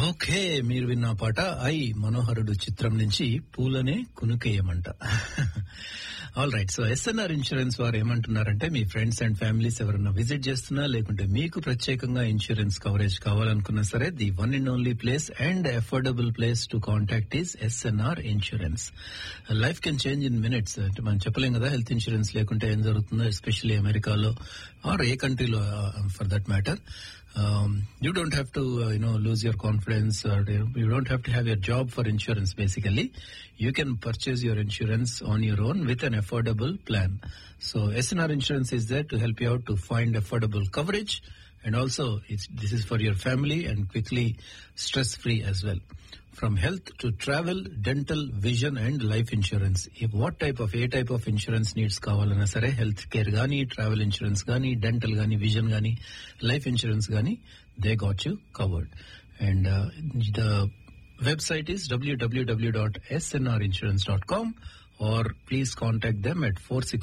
Okay మీరు విన్న పాట ఐ మనోహరుడు చిత్రం నుంచి పూలనే కునుకేయమంట all right so SNR insurance వారు ఏమంటున్నారంటే మీ ఫ్రెండ్స్ అండ్ ఫ్యామిలీస్ ఎవరన్నా విజిట్ చేస్తున్నా లేకుంటే మీకు ప్రత్యేకంగా ఇన్సూరెన్స్ కవరేజ్ కావాలనుకున్నా సరే the one and only place and affordable place to contact is SNR insurance life can change in minutes అంటే మనం చెప్పలేం కదా హెల్త్ ఇన్సూరెన్స్ లేకుంటే ఏం జరుగుతుందో ఎస్పెషల్లీ అమెరికాలో ఆర్ ఏ కంట్రీలో for that matter um, you don't have to uh, you know lose your confidence or you don't have to have your job for insurance basically you can purchase your insurance on your own with an affordable plan so snr insurance is there to help you out to find affordable coverage and also it's, this is for your family and quickly stress free as well from health to travel, dental, vision and life insurance. If what type of a type of insurance needs కావాలన్నా సరే health care గానీ travel insurance గానీ dental గానీ vision గానీ life insurance గానీ they got you covered and the website is WWW dot SNR dot com or please contact them at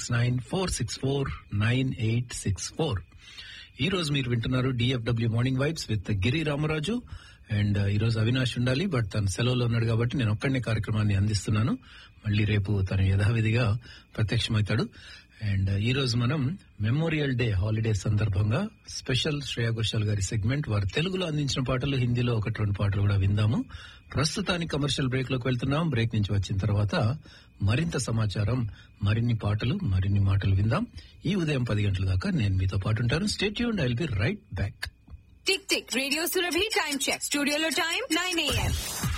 469-464-9864. ఈ రోజు మీరు వింటున్నారు DFW morning vibes with Giri Ramaraju and ఈ రోజు అవినాష్ ఉండాలి బట్ తను సెలవులో ఉన్నాడు కాబట్టి నేను ఒక్కడనే కార్యక్రమాన్ని అందిస్తున్నాను మళ్ళీ రేపు తను యథావిధిగా ప్రత్యక్షమవుతాడు అండ్ ఈ రోజు మనం మెమోరియల్ డే హాలిడే సందర్భంగా స్పెషల్ శ్రేయా ఘోషాల్ గారి సెగ్మెంట్ వారు తెలుగులో అందించిన పాటలు హిందీలో ఒకటి రెండు పాటలు కూడా విందాము ప్రస్తుతానికి కమర్షియల్ బ్రేక్ లోకి వెళ్తున్నాం బ్రేక్ నుంచి వచ్చిన తర్వాత మరింత సమాచారం మరిన్ని పాటలు మరిన్ని మాటలు విందాం ఈ ఉదయం పది గంటల దాకా నేను మీతో పాటు ఉంటాను stay tuned I will be right back tick tick radio Surabhi time check స్టూడియోలో టైం నైన్ ఏఎం